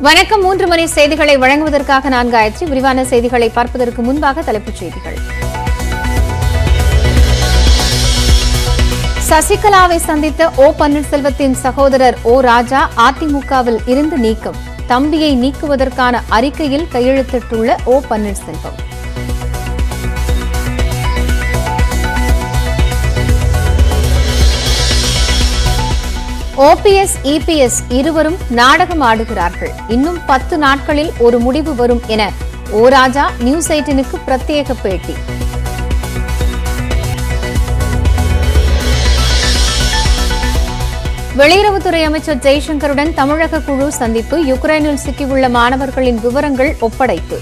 வணக்கம் மூன்று மணி செய்திகளை வழங்குவதற்காக நான் காயத்ரி விரிவான செய்திகளை பார்ப்பதற்கு முன்பாக தலைப்புச் செய்திகள் சசிகலாவை சந்தித்த ஓ பன்னீர்செல்வத்தின் சகோதரர் ஓ ராஜா அதிமுகவில் இருந்து நீக்கம் தம்பியை நீக்குவதற்கான அறிக்கையில் கையெழுத்திட்டுள்ள ஓ பன்னீர்செல்வம் ஓபிஎஸ் இபிஎஸ் இருவரும் நாடகம் ஆடுகிறார்கள் இன்னும் பத்து நாட்களில் ஒரு முடிவு வரும் என ஓ ராஜா நியூஸ் எயிட்டினுக்கு பிரத்யேக பேட்டி வெளியுறவுத்துறை அமைச்சர் ஜெய்சங்கருடன் தமிழக குழு சந்திப்பு யுக்ரைனில் சிக்கியுள்ள மாணவர்களின் விவரங்கள் ஒப்படைப்பு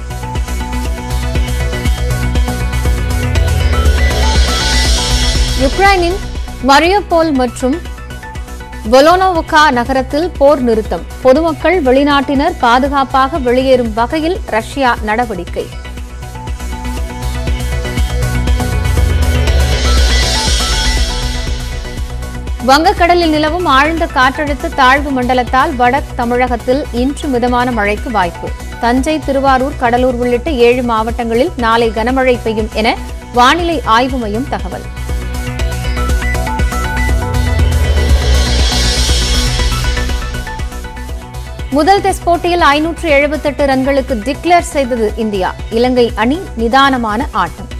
யுக்ரைனின் மரியோபோல் மற்றும் பொலோனோவுகா நகரத்தில் போர் நிறுத்தம் பொதுமக்கள் வெளிநாட்டினர் பாதுகாப்பாக வெளியேறும் வகையில் ரஷ்யா நடவடிக்கை வங்கக்கடலில் நிலவும் ஆழ்ந்த காற்றழுத்த தாழ்வு மண்டலத்தால் வட தமிழகத்தில் இன்று மிதமான மழைக்கு வாய்ப்பு தஞ்சை திருவாரூர் கடலூர் உள்ளிட்ட ஏழு மாவட்டங்களில் நாளை கனமழை பெய்யும் என வானிலை ஆய்வு மையம் தகவல் முதல் டெஸ்ட் போட்டியில் ஐநூற்று எழுபத்தெட்டு ரன்களுக்கு டிக்ளேர் செய்தது இந்தியா இலங்கை அணி நிதானமான ஆட்டம்